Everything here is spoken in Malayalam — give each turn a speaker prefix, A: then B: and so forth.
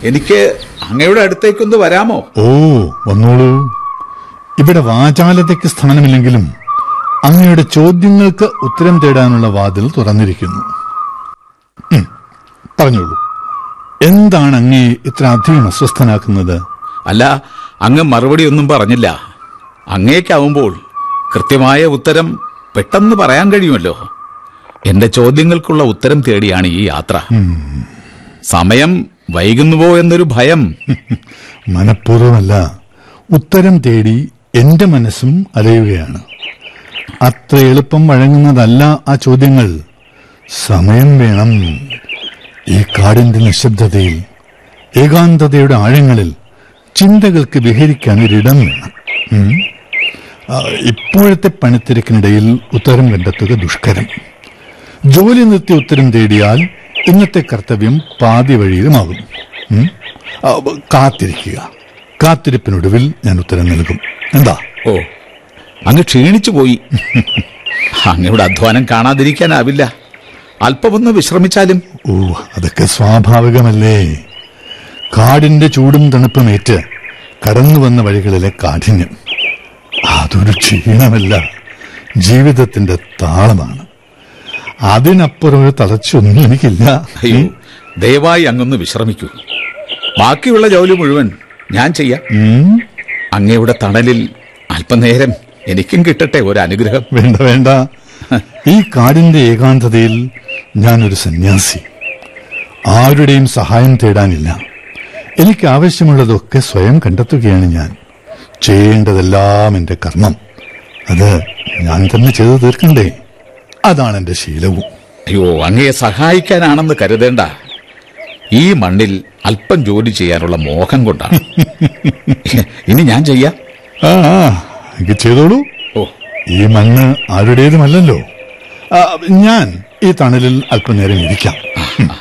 A: എനിക്ക് അങ്ങയുടെ അടുത്തേക്കൊന്ന് വരാമോ
B: ഓ വന്നോളൂ ഇവിടെ വാചാലതയ്ക്ക് സ്ഥാനമില്ലെങ്കിലും അങ്ങയുടെ ചോദ്യങ്ങൾക്ക് ഉത്തരം തേടാനുള്ള വാതിൽ തുറന്നിരിക്കുന്നു ഉം, പറഞ്ഞോളൂ എന്താണ് അങ്ങേ ഇത്ര അധികം അസ്വസ്ഥനാക്കുന്നത്
A: അല്ല അങ്ങ് മറുപടി ഒന്നും പറഞ്ഞില്ല അങ്ങേക്കാവുമ്പോൾ കൃത്യമായ ഉത്തരം പെട്ടെന്ന് പറയാൻ കഴിയുമല്ലോ എന്റെ ചോദ്യങ്ങൾക്കുള്ള ഉത്തരം തേടിയാണ് ഈ യാത്ര സമയം വൈകുന്നുവോ എന്നൊരു ഭയം
B: മനഃപൂർവ്വമല്ല ഉത്തരം തേടി എന്റെ മനസ്സും അലയുകയാണ് അത്ര എളുപ്പം വഴങ്ങുന്നതല്ല ആ ചോദ്യങ്ങൾ സമയം വേണം ഈ കാടിന്റെ നിശബ്ദതയിൽ ഏകാന്തതയുടെ ആഴങ്ങളിൽ ചിന്തകൾക്ക് വിഹരിക്കാൻ ഒരിടം വേണം ഉം. ആ, ഇപ്പോഴത്തെ പണിത്തിരക്കിനിടയിൽ ഉത്തരം കണ്ടെത്തുക ദുഷ്കരം ജോലി നിർത്തി ഉത്തരം തേടിയാൽ ഇന്നത്തെ കർത്തവ്യം പാതി വഴിയിലുമാകും ഉം? ആ, ബ- കാത്തിരിക്കുക കാത്തിരിപ്പിനൊടുവിൽ ഞാൻ ഉത്തരം നൽകും എന്താ
A: ഓ അങ്ങ് ക്ഷീണിച്ചു പോയി അങ്ങയുടെ അധ്വാനം കാണാതിരിക്കാനാവില്ല അല്പമൊന്ന് വിശ്രമിച്ചാലും
B: ഓ അതൊക്കെ സ്വാഭാവികമല്ലേ കാടിന്റെ ചൂടും തണുപ്പുമേറ്റ് കടന്നു വന്ന വഴികളിലെ കാഠിന്യം അതൊരു ക്ഷീണമല്ല ജീവിതത്തിന്റെ താളമാണ് അതിനപ്പുറം ഒരു തളച്ചൊന്നും എനിക്കില്ല
A: അയ്യോ ദയവായി അങ്ങൊന്ന് വിശ്രമിക്കൂ ബാക്കിയുള്ള ജോലി മുഴുവൻ ഞാൻ ചെയ്യാം
B: ഉം?
A: അങ്ങയുടെ തണലിൽ അല്പനേരം എനിക്കും കിട്ടട്ടെ ഒരു അനുഗ്രഹം
B: വേണ്ട വേണ്ട ഈ കാടിന്റെ ഏകാന്തതയിൽ ഞാനൊരു സന്യാസി ആരുടെയും സഹായം തേടാനില്ല എനിക്ക് ആവശ്യമുള്ളതൊക്കെ സ്വയം കണ്ടെത്തുകയാണ് ഞാൻ ചെയ്യേണ്ടതെല്ലാം എന്റെ കർമ്മം അത് ഞാൻ തന്നെ ചെയ്തു തീർക്കണ്ടേ അതാണ് എന്റെ ശീലവും
A: അയ്യോ അങ്ങയെ സഹായിക്കാനാണെന്ന് കരുതേണ്ട ഈ മണ്ണിൽ അല്പം ജോലി ചെയ്യാനുള്ള മോഹം കൊണ്ടാണ് ഇനി ഞാൻ ചെയ്യാം
B: ആ ആ, എങ്കിൽ ചെയ്തോളൂ
A: ഓ
B: ഈ മണ്ണ് ആരുടേതുമല്ലല്ലോ ആ, ഞാൻ ഈ തണലിൽ അല്പനേരം ഇരിക്കാം